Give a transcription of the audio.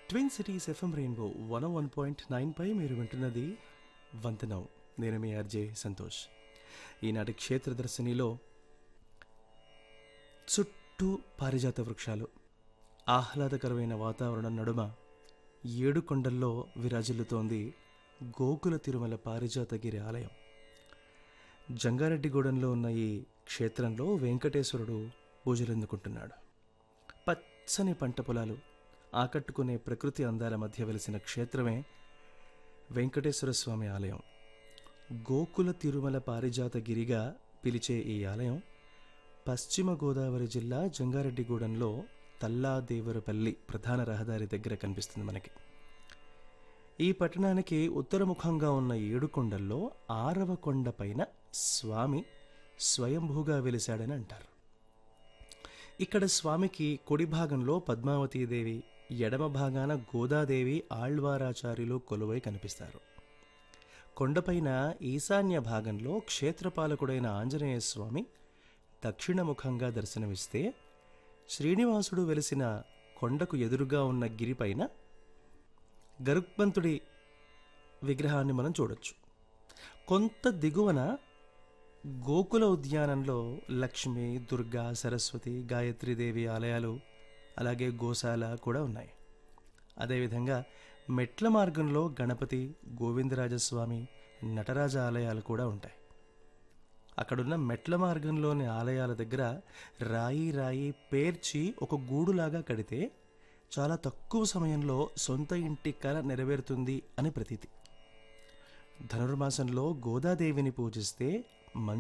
twin cities FM rainbow one one point nine పై మీరు వింటున్నది వంతనం నేను మీ ఆర్జే సంతోష్ ఈనాటి క్షేత్ర దర్శనిలో చుట్టూ పారిజాత వృక్షాలు ఆహ్లాదకరమైన వాతావరణం నడుమ ఏడు కొండల్లో విరాజిల్లుతోంది గోకుల తిరుమల పారిజాతగిరి ఆలయం జంగారెడ్డిగూడెంలో ఉన్న ఈ క్షేత్రంలో వెంకటేశ్వరుడు పూజలందుకుంటున్నాడు పచ్చని పంట పొలాలు ఆకట్టుకునే ప్రకృతి అందాల మధ్య వెలిసిన క్షేత్రమే వెంకటేశ్వర స్వామి ఆలయం గోకుల తిరుమల పారిజాతగిరిగా పిలిచే ఈ ఆలయం పశ్చిమ గోదావరి జిల్లా జంగారెడ్డిగూడెంలో తల్లాదేవరపల్లి ప్రధాన రహదారి దగ్గర కనిపిస్తుంది మనకి ఈ పట్టణానికి ఉత్తరముఖంగా ఉన్న ఏడుకొండల్లో ఆరవ కొండ పైన స్వామి స్వయంభూగా వెలిశాడని అంటారు ఇక్కడ స్వామికి కుడి భాగంలో పద్మావతీదేవి ఎడమ భాగాన గోదాదేవి ఆళ్వారాచార్యులు కొలువై కనిపిస్తారు కొండపైన ఈశాన్య భాగంలో క్షేత్రపాలకుడైన ఆంజనేయ స్వామి దక్షిణముఖంగా దర్శనమిస్తే శ్రీనివాసుడు వెలిసిన కొండకు ఎదురుగా ఉన్న గిరిపైన గరుత్మంతుడి విగ్రహాన్ని మనం చూడొచ్చు కొంత దిగువన గోకుల ఉద్యానంలో లక్ష్మి దుర్గా సరస్వతి గాయత్రీదేవి ఆలయాలు అలాగే గోశాల కూడా ఉన్నాయి అదేవిధంగా మెట్ల మార్గంలో గణపతి గోవిందరాజస్వామి నటరాజ ఆలయాలు కూడా ఉంటాయి అక్కడున్న మెట్ల మార్గంలోని ఆలయాల దగ్గర రాయి రాయి పేర్చి ఒక గూడులాగా కడితే చాలా తక్కువ సమయంలో సొంత ఇంటి కల నెరవేరుతుంది అని ప్రతీతి ధనుర్మాసంలో గోదాదేవిని పూజిస్తే